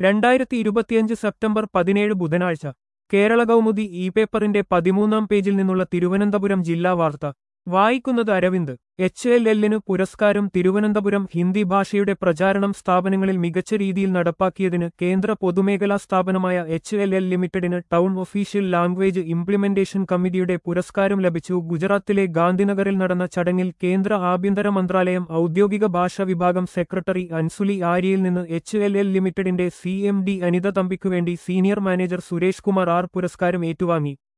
രണ്ടായിരത്തി ഇരുപത്തിയഞ്ച് സെപ്റ്റംബർ പതിനേഴ് ബുധനാഴ്ച കേരള കൗമുദി ഇ പേപ്പറിന്റെ പതിമൂന്നാം പേജിൽ നിന്നുള്ള തിരുവനന്തപുരം ജില്ലാ വാർത്ത വായിക്കുന്നത് അരവിന്ദ് എച്ച് എൽ എല്ലിനു പുരസ്കാരം തിരുവനന്തപുരം ഹിന്ദി ഭാഷയുടെ പ്രചാരണം സ്ഥാപനങ്ങളിൽ മികച്ച രീതിയിൽ നടപ്പാക്കിയതിന് കേന്ദ്ര പൊതുമേഖലാ സ്ഥാപനമായ എച്ച് എൽ എൽ ലിമിറ്റഡിന് ടൗൺ ഒഫീഷ്യൽ ലാംഗ്വേജ് ഇംപ്ലിമെന്റേഷൻ കമ്മിറ്റിയുടെ പുരസ്കാരം ലഭിച്ചു ഗുജറാത്തിലെ ഗാന്ധിനഗറിൽ നടന്ന ചടങ്ങിൽ കേന്ദ്ര ആഭ്യന്തര മന്ത്രാലയം ഔദ്യോഗിക ഭാഷാ വിഭാഗം സെക്രട്ടറി അൻസുലി ആര്യയിൽ നിന്ന് എച്ച് എൽ എൽ ലിമിറ്റഡിന്റെ സി എം ഡി അനിത തമ്പിക്കുവേണ്ടി senior manager Suresh Kumar R പുരസ്കാരം ഏറ്റുവാങ്ങി